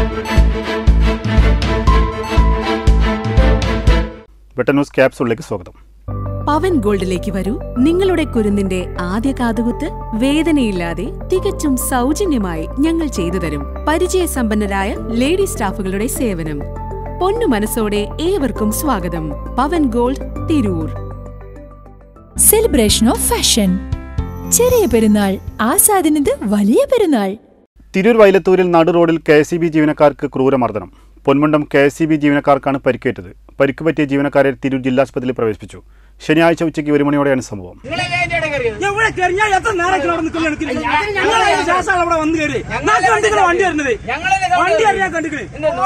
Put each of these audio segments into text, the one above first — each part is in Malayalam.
വെട്ട ന്യൂസ് ക്യാപ്സൂളിലേക്ക് സ്വാഗതം പവൻ ഗോൾഡിലേക്ക് വരൂ നിങ്ങളുടെ കുരുന്നിന്റെ ആദ്യ കാതുകുത്ത് വേദനയില്ലാതെ തികച്ചും സൗജന്യമായി ഞങ്ങൾ ചെയ്തു തരും പരിചയസമ്പന്നരായ ലേഡി സ്റ്റാഫുകളുടെ സേവനം പൊന്നു മനസ്സോടെ ഏവർക്കും സ്വാഗതം Pavan gold Tirur celebration of fashion Cheriya Perunnal ആസാദിനത് വലിയ പെരുന്നാൾ തിരൂർ വൈലത്തൂരിൽ നടു റോഡിൽ കെ എസ് ബി ജീവനക്കാർക്ക് ക്രൂരമർദ്ദനം പൊന്മുണ്ടം കെ എസ് ബി ജീവനക്കാർക്കാണ് പരിക്കേറ്റത് പരിക്ക് പറ്റിയ ജീവനക്കാരെ തിരൂർ ജില്ലാസ്പത്രിയിൽ പ്രവേശിപ്പിച്ചു ശനിയാഴ്ച ഉച്ചയ്ക്ക് ഒരു മണിയോടെയാണ് സംഭവം എവിടെ കയറി ഞാൻ എത്ര നേരം അവിടെ നിൽക്കുന്നു എനിക്ക് ഞങ്ങളെ ശാസം അവിടെ വന്ന് കയറി ഞാൻ കണ്ടിക്കണ വണ്ടി വരുന്നത് വണ്ടി അറിയാൻ കണ്ടിക്കണേ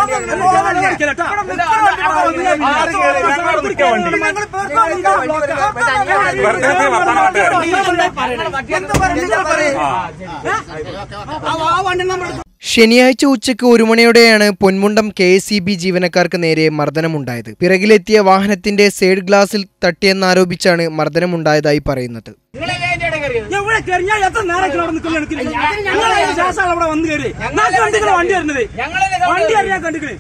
ആ വണ്ടി നമ്മൾ ശനിയാഴ്ച ഉച്ചയ്ക്ക് ഒരു മണിയോടെയാണ് Ponmundam K S C B ജീവനക്കാർക്ക് നേരെ മർദ്ദനമുണ്ടായത് പിറകിലെത്തിയ വാഹനത്തിന്റെ സൈഡ് ഗ്ലാസിൽ തട്ടിയെന്നാരോപിച്ചാണ് മർദ്ദനമുണ്ടായതായി പറയുന്നത് എവിടെ കയറി ഞാൻ എത്ര നേരം അവിടെ നിൽക്കുന്നു എനിക്ക് ഞങ്ങളെ ശാസം അവിടെ വന്ന് കയറി ഞാൻ കണ്ടിക്കണ വണ്ടി വരുന്നത് വണ്ടി അറിയാൻ കണ്ടിക്കണേ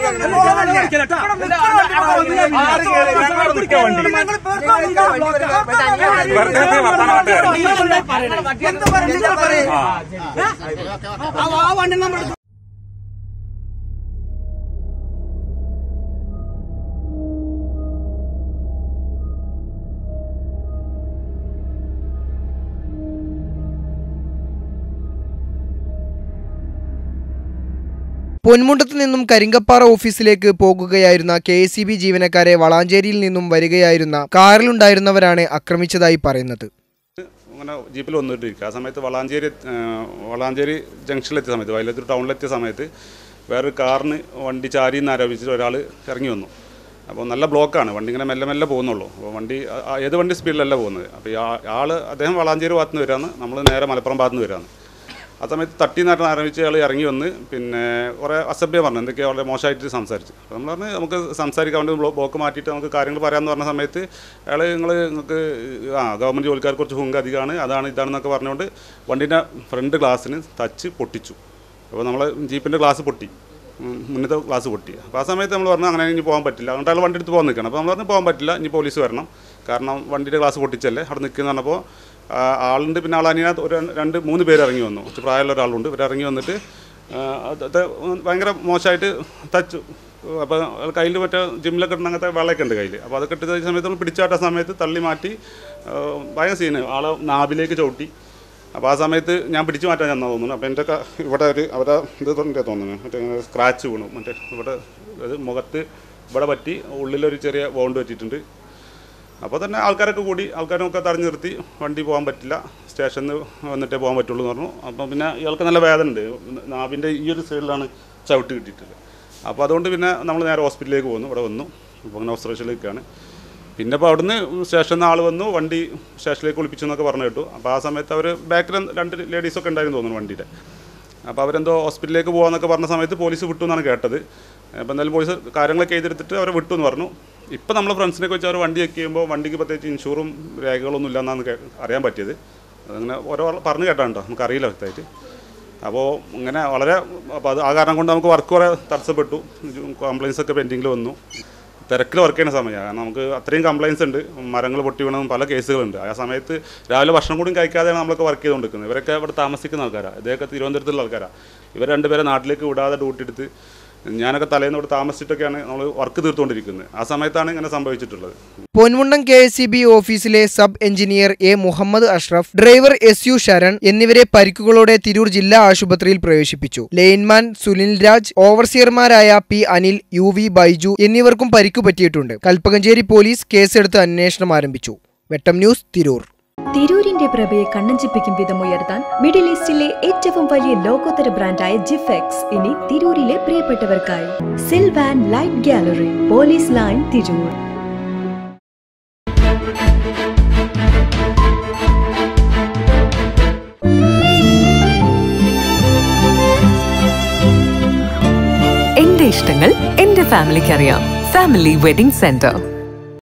ആ വണ്ടി നമ്മൾ പൊന്മുണ്ടത്ത് നിന്നും കരിങ്കപ്പാറ ഓഫീസിലേക്ക് പോകുകയായിരുന്ന കെ എസ് സി ബി ജീവനക്കാരെ വളാഞ്ചേരിയിൽ നിന്നും വരികയായിരുന്ന കാറിലുണ്ടായിരുന്നവരാണ് ആക്രമിച്ചതായി പറയുന്നത് അങ്ങനെ ജീപ്പിൽ വന്നിട്ടിരിക്കുക ആ സമയത്ത് വളാഞ്ചേരി ആ, വളാഞ്ചേരി ജംഗ്ഷനിലെത്തിയ സമയത്ത് വയലത്തൂർ ടൗണിലെത്തിയ സമയത്ത് വേറൊരു കാറിന് വണ്ടി ചാരി എന്ന് ആരോപിച്ചിട്ട് ഒരാൾ ഇറങ്ങി വന്നു അപ്പോൾ നല്ല ബ്ലോക്കാണ് വണ്ടി ഇങ്ങനെ മെല്ലെ മെല്ലെ പോകുന്നുള്ളൂ അപ്പോൾ വണ്ടി ആ- ആ ഏത് വണ്ടി സ്പീഡിലല്ല പോകുന്നത് അപ്പോൾ ഈ ആ- ആൾ അദ്ദേഹം വളാഞ്ചേരി ഭാഗത്ത് നിന്ന് വരാന്ന് നമ്മൾ നേരെ മലപ്പുറം ഭാഗത്ത് നിന്ന് വരാന്ന് ആ സമയത്ത് തട്ടി നേരം ആരംഭിച്ച് അയാൾ ഇറങ്ങി വന്ന് പിന്നെ കുറേ അസഭ്യം പറഞ്ഞു എന്തൊക്കെയോ വളരെ മോശമായിട്ട് സംസാരിച്ചു അപ്പോൾ നമ്മൾ പറഞ്ഞ് നമുക്ക് സംസാരിക്കാൻ വേണ്ടി ബ്ലോ- ബ്ലോക്ക് മാറ്റിയിട്ട് നമുക്ക് കാര്യങ്ങൾ പറയാമെന്ന് പറഞ്ഞ സമയത്ത് അയാൾ നിങ്ങൾ നിങ്ങൾക്ക് ആ ഗവൺമെൻറ് ജോലിക്കാർക്ക് കുറച്ച് ഹുങ്ക് അധികമാണ് അതാണ് ഇതാണെന്നൊക്കെ പറഞ്ഞുകൊണ്ട് വണ്ടീൻ്റെ ഫ്രണ്ട് ഗ്ലാസ്സിന് തച്ച് പൊട്ടിച്ചു അപ്പോൾ നമ്മൾ ജീപ്പിൻ്റെ ഗ്ലാസ് പൊട്ടി ഉം, മുന്നത്തെ ഗ്ലാസ് പൊട്ടി അപ്പോൾ ആ സമയത്ത് നമ്മൾ പറഞ്ഞു അങ്ങനെ ഇനി പോകാൻ പറ്റില്ല അതുകൊണ്ട് അയാൾ വണ്ടി എടുത്ത് പോകാൻ നിൽക്കണം അപ്പോൾ നമ്മൾ പറഞ്ഞു പോകാൻ പറ്റില്ല ഇനി പോലീസ് വരണം കാരണം വണ്ടിയുടെ ഗ്ലാസ് പൊട്ടിച്ചല്ലേ അവിടെ നിൽക്കുന്ന പറഞ്ഞപ്പോൾ ആ, ആളുണ്ട് പിന്നെ ആൾ അതിനകത്ത് ഒരു രണ്ട് മൂന്ന് പേര് ഇറങ്ങി വന്നു കുറച്ച് പ്രായമുള്ള ഒരാളുണ്ട് ഇവർ ഇറങ്ങി വന്നിട്ട് ആ, അത് അത് ഭയങ്കര മോശമായിട്ട് തച്ചു അപ്പോൾ കയ്യിൽ മറ്റേ ജിമ്മിലൊക്കെ ഇടുന്ന അങ്ങനത്തെ വെള്ളമൊക്കെ ഉണ്ട് കയ്യിൽ അപ്പോൾ അതൊക്കെ ഇട്ട സമയത്ത് നമ്മൾ പിടിച്ചാട്ട സമയത്ത് തള്ളി മാറ്റി ആ, ഭയങ്കര സീന് ആളെ നാവിലേക്ക് ചവിട്ടി അപ്പോൾ ആ സമയത്ത് ഞാൻ പിടിച്ചു മാറ്റാൻ ചെന്നാ തോന്നുന്നു അപ്പോൾ എൻ്റെ ക- ഇവിടെ ഒരു അവരെ ഇത് തൊണ്ടേ തോന്നുന്നു മറ്റേ ഇങ്ങനെ സ്ക്രാച്ച് വീണു മറ്റേ ഇവിടെ അത് മുഖത്ത് ഇവിടെ പറ്റി ഉള്ളിലൊരു ചെറിയ വൗണ്ട് പറ്റിയിട്ടുണ്ട് അപ്പോൾ തന്നെ ആൾക്കാരൊക്കെ കൂടി ആൾക്കാരൊക്കെ തടഞ്ഞു നിർത്തി വണ്ടി പോകാൻ പറ്റില്ല സ്റ്റേഷനിൽ വന്നിട്ടേ പോകാൻ പറ്റുള്ളൂ എന്ന് പറഞ്ഞു അപ്പം പിന്നെ ഇയാൾക്ക് നല്ല വേദന ഉണ്ട് നാവിൻ്റെ ഈ ഒരു സൈഡിലാണ് ചവിട്ട് കിട്ടിയിട്ടുള്ളത് അപ്പോൾ അതുകൊണ്ട് പിന്നെ നമ്മൾ നേരെ ഹോസ്പിറ്റലിലേക്ക് പോകുന്നു ഇവിടെ വന്നു അപ്പോൾ അങ്ങനെ ഒബ്സർവേഷനിലേക്കാണ് പിന്നെ ഇപ്പോൾ അവിടുന്ന് സ്റ്റേഷനിൽ നിന്ന് ആൾ വന്നു വണ്ടി സ്റ്റേഷനിലേക്ക് ഒളിപ്പിച്ചു എന്നൊക്കെ പറഞ്ഞു കേട്ടു അപ്പോൾ ആ സമയത്ത് അവർ ബാക്കിൽ രണ്ട് ലേഡീസൊക്കെ ഉണ്ടായിരുന്നു തോന്നുന്നു വണ്ടിയുടെ അപ്പോൾ അവരെന്തോ ഹോസ്പിറ്റലിലേക്ക് പോകാമെന്നൊക്കെ പറഞ്ഞ സമയത്ത് പോലീസ് വിട്ടു എന്നാണ് കേട്ടത് അപ്പോൾ എന്തായാലും പോലീസ് കാര്യങ്ങളൊക്കെ ചെയ്തെടുത്തിട്ട് അവരെ വിട്ടു എന്ന് പറഞ്ഞു ഇപ്പം നമ്മൾ ഫ്രണ്ട്സിനെ വെച്ച് അവർ വണ്ടി ചെക്ക് ചെയ്യുമ്പോൾ വണ്ടിക്ക് പ്രത്യേകിച്ച് ഇൻഷൂറും രേഖകളൊന്നും ഇല്ലെന്നാണ് കേ- അറിയാൻ പറ്റിയത് അതങ്ങനെ ഓരോ ആൾ പറഞ്ഞു കേട്ടാണ് കേട്ടോ നമുക്കറിയില്ല വ്യക്തമായിട്ട് അപ്പോൾ ഇങ്ങനെ വളരെ അപ്പോൾ അത് ആ കാരണം കൊണ്ട് നമുക്ക് വർക്ക് കുറേ തടസ്സപ്പെട്ടു കംപ്ലയിൻസ് ഒക്കെ പെൻഡിങ്ങിൽ വന്നു തിരക്കിൽ വർക്ക് ചെയ്യുന്ന സമയമാണ് കാരണം നമുക്ക് അത്രയും കംപ്ലയിൻസ് ഉണ്ട് മരങ്ങൾ പൊട്ടി വീണതും പല കേസുകളുണ്ട് ആ സമയത്ത് രാവിലെ ഭക്ഷണം കൂടി കഴിക്കാതെയാണ് നമ്മളൊക്കെ വർക്ക് ചെയ്തുകൊണ്ടിരിക്കുന്നത് ഇവരൊക്കെ ഇവിടെ താമസിക്കുന്ന ആൾക്കാരാണ് ഇതൊക്കെ തിരുവനന്തപുരത്തുള്ള ആൾക്കാരാണ് ഇവർ രണ്ടുപേരെ നാട്ടിലേക്ക് വിടാതെ ഡ്യൂട്ടി എടുത്ത് ഞാനൊക്കെ തലേന്ന് ഇവിടെ താമസിച്ചിട്ടൊക്കെയാണ് നമ്മൾ വർക്ക് തീർത്തുകൊണ്ടിരിക്കുന്നത് ആ സമയത്താണ് ഇങ്ങനെ സംഭവിച്ചിട്ടുള്ളത് Ponmundam K S C B ഓഫീസിലെ sub engineer A Muhammad Ashraf driver S U Saran എന്നിവരെ പരിക്കുകളോടെ തിരൂർ ജില്ലാ ആശുപത്രിയിൽ പ്രവേശിപ്പിച്ചു ലെയിൻമാൻ സുനിൽ രാജ് ഓവർസിയർമാരായ P Anil U V Baiju എന്നിവർക്കും പരിക്കു പറ്റിയിട്ടുണ്ട് കൽപ്പകഞ്ചേരി പോലീസ് കേസെടുത്ത് അന്വേഷണം ആരംഭിച്ചു വെട്ടം ന്യൂസ് തിരൂർ തിരൂരിന്റെ പ്രഭയെ കണ്ണഞ്ചിപ്പിക്കും വിധം ഉയർത്താൻ മിഡിൽ ഈസ്റ്റിലെ ഏറ്റവും വലിയ ലോകോത്തര ബ്രാൻഡായ ജിഫെക്സ് ഇനി തിരൂരിലെ പ്രിയപ്പെട്ടവർക്കായി Sylvan light gallery police line Tirur എന്റെ ഇഷ്ടങ്ങൾ എന്റെ ഫാമിലിക്ക് അറിയാം ഫാമിലി വെഡിംഗ് സെന്റർ